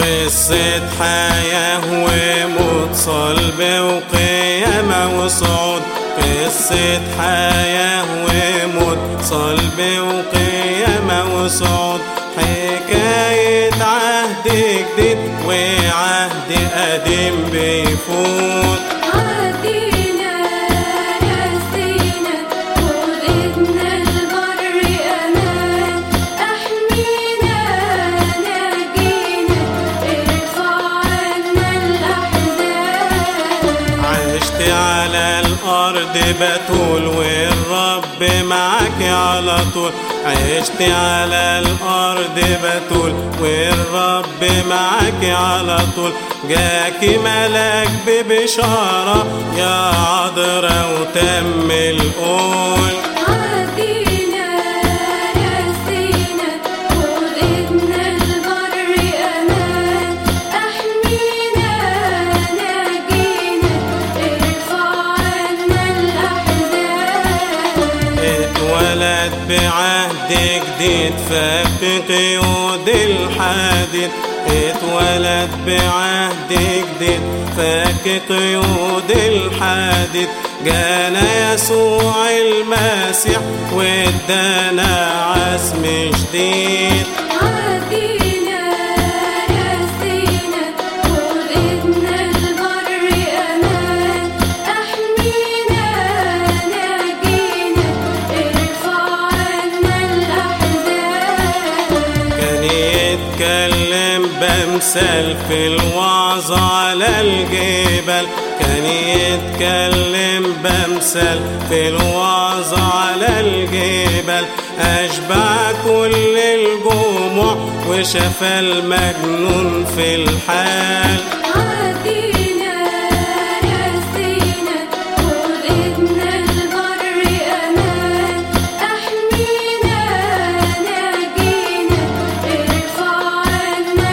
قصة حياة وموت صلب وقيامة وصعود قصة حياة وموت صلب وقيامة وصعود حكاية عهد جديد وعهد قديم بيفوت عدينا رسينا ولدنا البر أمان أحمينا نجينا ارفع عنا الأحزان عشت على الأرض بتول والرب معاك على طول عشت على الأرض بتول والرب معاك على طول جاكي ملاك ببشارة يا عذرا وتم القول عدينا رسينا ولدنا البر أمان أحمينا نجينا ارفع عنا الأحزان اتولد بعهد جديد فك قيود الحديد اتولد بعهد جديد فك قيود الحديد جانا يسوع المسيح وادانا عزم جديد عدينا رسينا ولدنا البر أمان أحمينا نجينا ارفع عنا الأحزان كان يتكلم بمثال في الوعظ على الجبل كان يتكلم بمثال في الوعظ على الجبل أشبع كل الجموع وشفى المجنون في الحال عدينا رسينا ولدنا البر أمان أحمينا نجينا ارفع عنا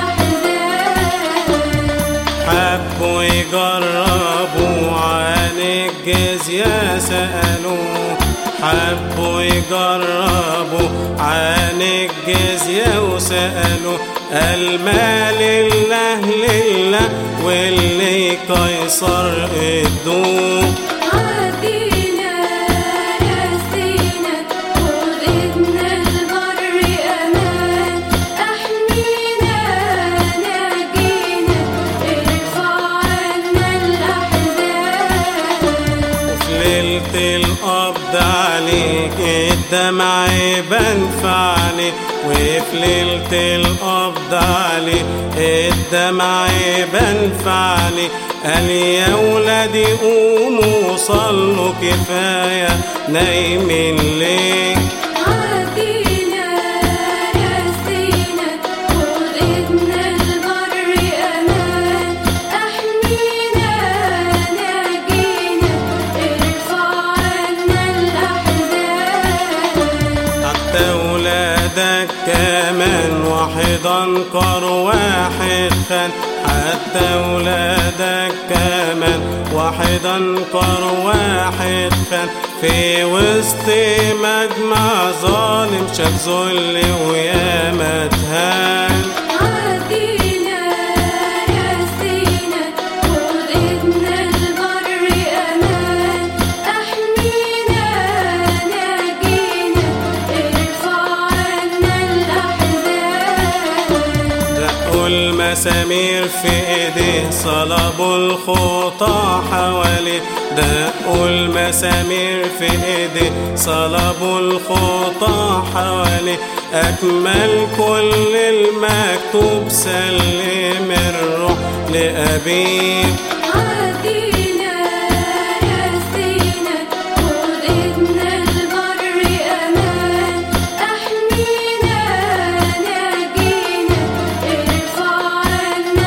الأحزان حبوا يجربوا عن الجزية سألوه حبوا يجربوا عن الجزية وسألوا المال لله لله واللي قيصر ادوه عدينا رسينا ولدنا البر أمان أحمينا نجينا ارفع عنا الأحزان وفي ليلة القبض عليك الدمع بنفعني وفي ليلة القبض عليك الدمع بنفعني قال يا ولادي قوموا صلوا كفاية نايمين ليه عدينا رسينا ولدنا البر أمان أحمينا نجينا ارفع عنا الأحزان حتى ولادك كمان واحد انكر واحد خان حتى ولادك كمان واحد انكر واحد خان في وسط مجمع ظالم شاف ذل وياما اتهان عدينا رسينا ولدنا البر أمان أحمينا نجينا ارفع عنا الأحزان دقوا المسامير في ايديه صلبوا الخطى حواليه دقوا المسامير في ايديه صلبوا الخطى حواليه اكمل كل المكتوب سلم الروح لابيه عدينا رسينا ولدنا البر أمان أحمينا نجينا ارفع عنا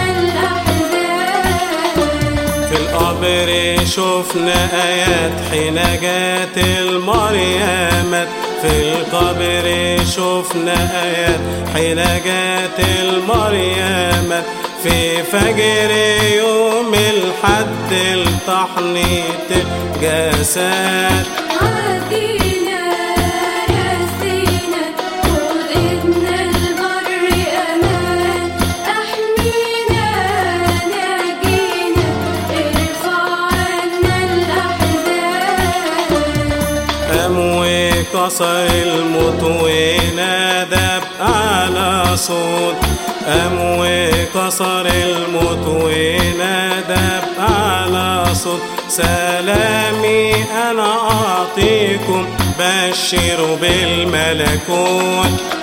الأحزان في القبر شفنا آيات حين جات المريمات في القبر شفنا آيات حين جات المريمات في فجر يوم الحد التحنيط الجسد عدينا رسينا ولدنا البر أمان وكسر الموت ونادى بأعلى صوت قام وكسر الموت ونادى بأعلى صوت سلامي أنا أعطيكم بشروا بالملكوت